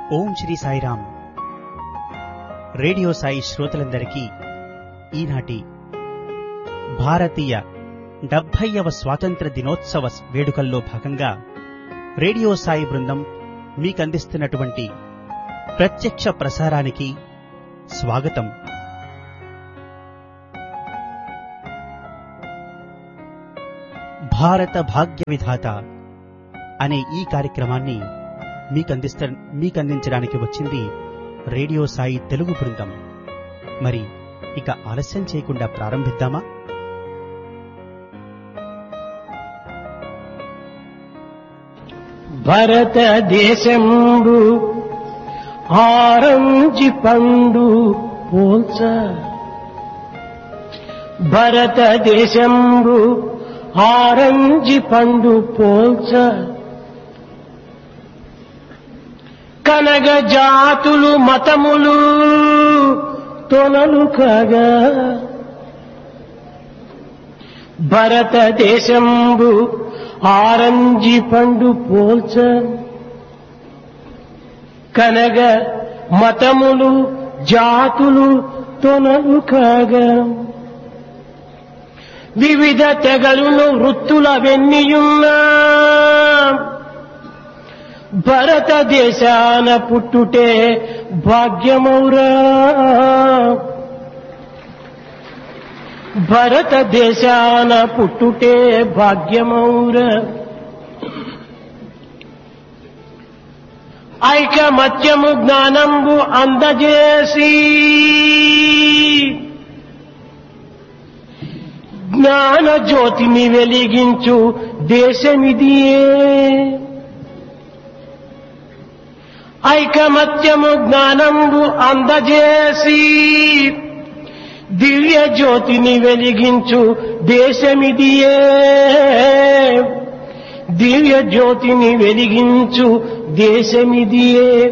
ఓం Sri Sairam radio Sai శ్రోతలందరికీ ఈనాటి భారతీయ డెబ్భైవ స్వాతంత్ర దినోత్సవ వేడుకల్లో భాగంగా రేడియో సాయి బృందం మీకందిస్తున్నటువంటి ప్రత్యక్ష ప్రసారానికి స్వాగతం భారత భాగ్య విధాత అనే ఈ కార్యక్రమాన్ని మీకందిస్త మీకందించడానికి వచ్చింది రేడియో సాయి తెలుగు బృందం మరి ఇక ఆలస్యం చేయకుండా ప్రారంభిద్దామా భరతదేశంబు ఆరంజి పండు పోల్చ భరతదేశంబు ఆరంజి పండు పోల్చ కనగ జాతులు మతములు తొనలు కాగా భరతదేశంబు ఆరంజి పండు పోల్చ కనగ మతములు జాతులు తొనలు కాగా వివిధ తెగలును వృత్తుల వెన్నియున్నా భరతదేశాన పుట్టుటే భాగ్యమౌరా భరతదేశాన పుట్టుటే భాగ్యమౌర ఐకమత్యము జ్ఞానంబు అందజేసి జ్ఞాన జ్యోతిని వెలిగించు దేశమిదియే ఐకమత్యము జ్ఞానంబు అందజేసి దివ్య జ్యోతిని వెలిగించు దేశమిదియే దివ్య జ్యోతిని వెలిగించు దేశమిదియే